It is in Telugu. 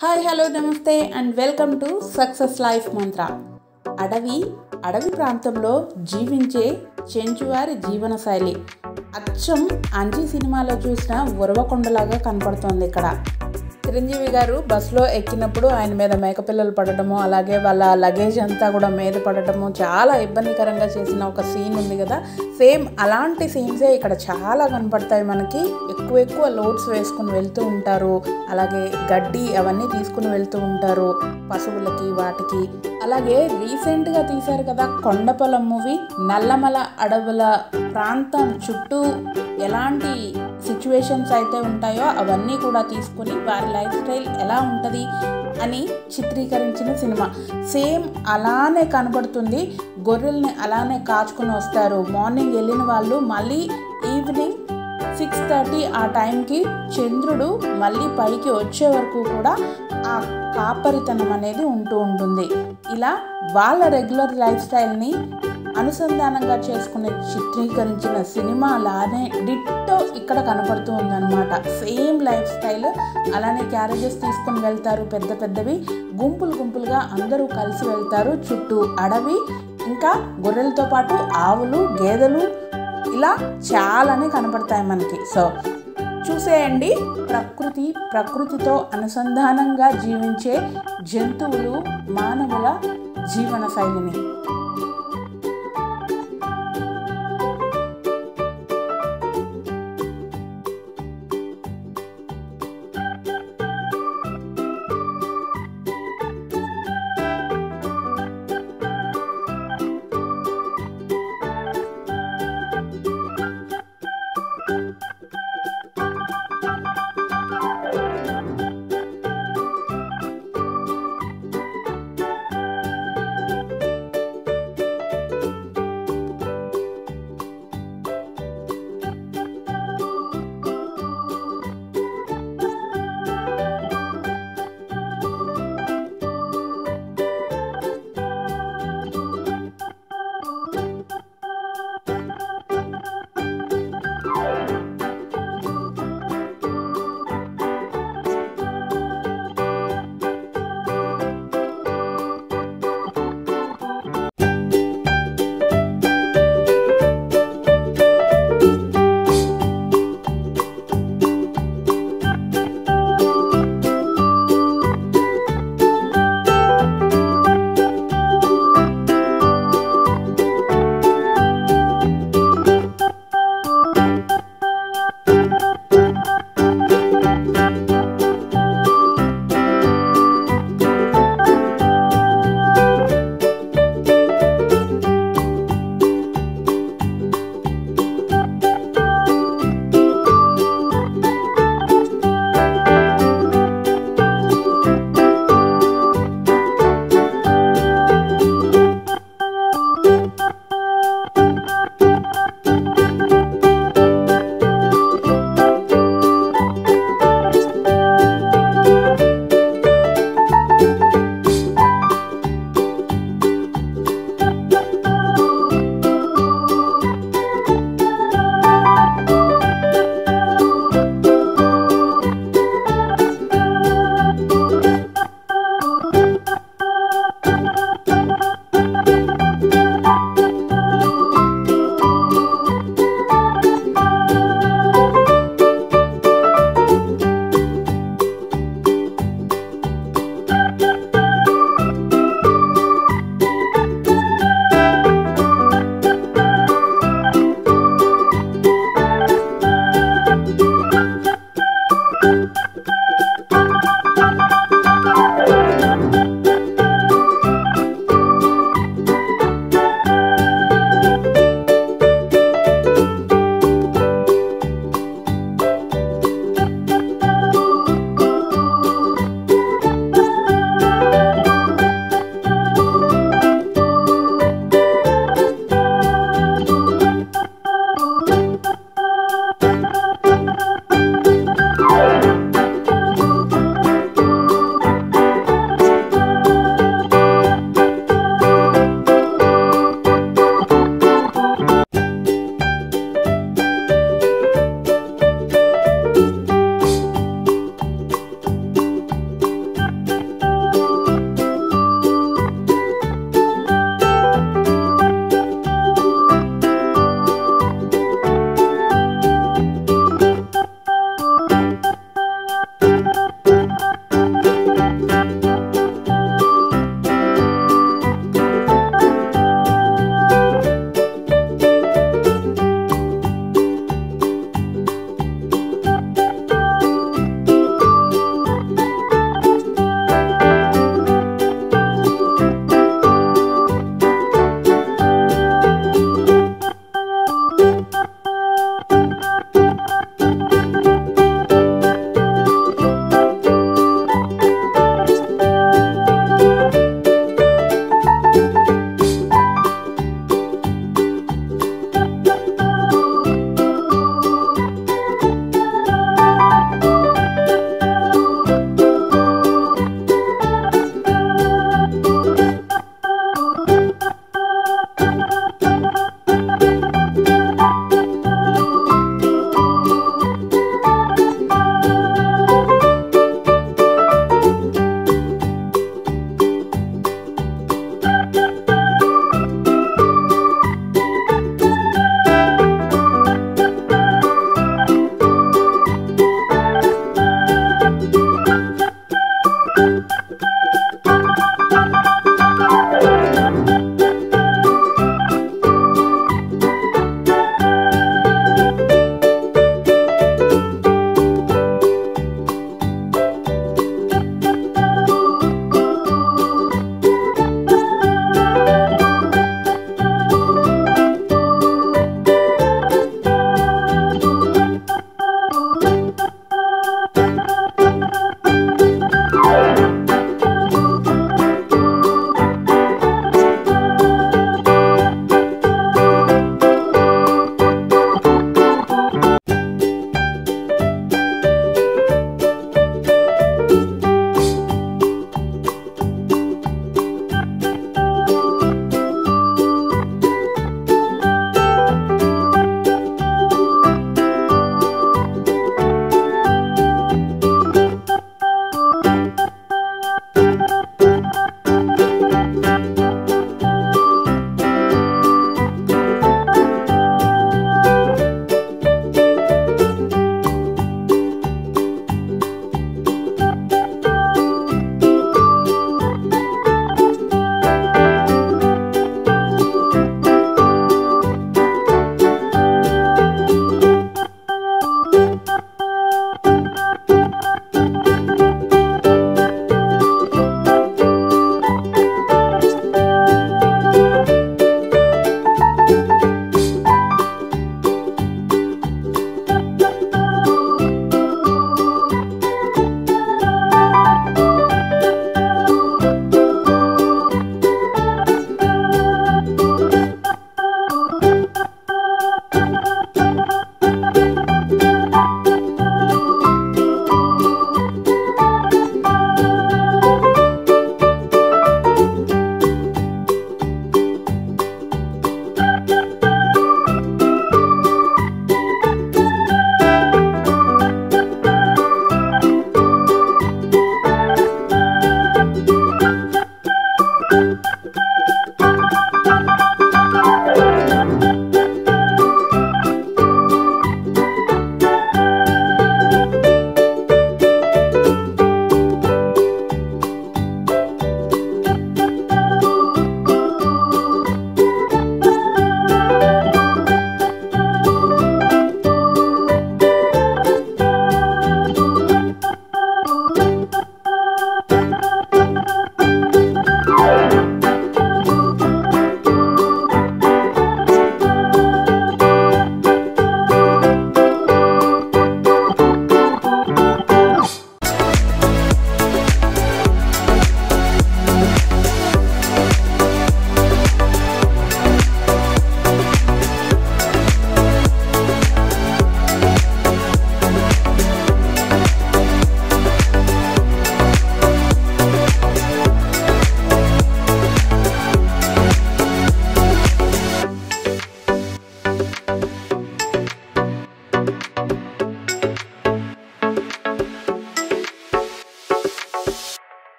hi hello namaste and welcome to success life mantra అడవి అడవి ప్రాంతంలో జీవించే చెంచువారి జీవన శైలి అచ్చం అంజీ సినిమాలో చూసిన ఉరవకొండలాగా కనపడుతోంది ఇక్కడ చిరంజీవి గారు బస్సులో ఎక్కినప్పుడు ఆయన మీద మేకపిల్లలు పడటము అలాగే వాళ్ళ లగేజ్ అంతా కూడా మీద పడటము చాలా ఇబ్బందికరంగా చేసిన ఒక సీన్ ఉంది కదా సేమ్ అలాంటి సీన్సే ఇక్కడ చాలా కనపడతాయి మనకి ఎక్కువ ఎక్కువ లోడ్స్ వేసుకుని వెళ్తూ ఉంటారు అలాగే గడ్డి అవన్నీ తీసుకుని వెళ్తూ ఉంటారు పశువులకి వాటికి అలాగే రీసెంట్గా తీశారు కదా కొండపొలం మూవీ నల్లమల అడవుల ప్రాంతం చుట్టూ ఎలాంటి సిచ్యువేషన్స్ అయితే ఉంటాయో అవన్నీ కూడా తీసుకుని వారి లైఫ్ స్టైల్ ఎలా ఉంటుంది అని చిత్రీకరించిన సినిమా సేమ్ అలానే కనబడుతుంది గొర్రెల్ని అలానే కాచుకుని వస్తారు మార్నింగ్ వెళ్ళిన వాళ్ళు మళ్ళీ ఈవినింగ్ సిక్స్ థర్టీ ఆ టైంకి చంద్రుడు మళ్ళీ పైకి వచ్చే వరకు కూడా ఆ కాపరితనం అనేది ఉంటూ ఉంటుంది ఇలా వాళ్ళ రెగ్యులర్ లైఫ్ స్టైల్ని అనుసంధానంగా చేసుకునే చిత్రీకరించిన సినిమా అలానే డిట్టో ఇక్కడ కనపడుతూ ఉందన్నమాట సేమ్ లైఫ్ స్టైల్ అలానే క్యారేజెస్ తీసుకొని వెళ్తారు పెద్ద పెద్దవి గుంపులు గుంపులుగా అందరూ కలిసి వెళ్తారు చుట్టూ అడవి ఇంకా గొర్రెలతో పాటు ఆవులు గేదెలు ఇలా చాలానే కనపడతాయి మనకి సో చూసేయండి ప్రకృతి ప్రకృతితో అనుసంధానంగా జీవించే జంతువులు మానవుల జీవన శైలిని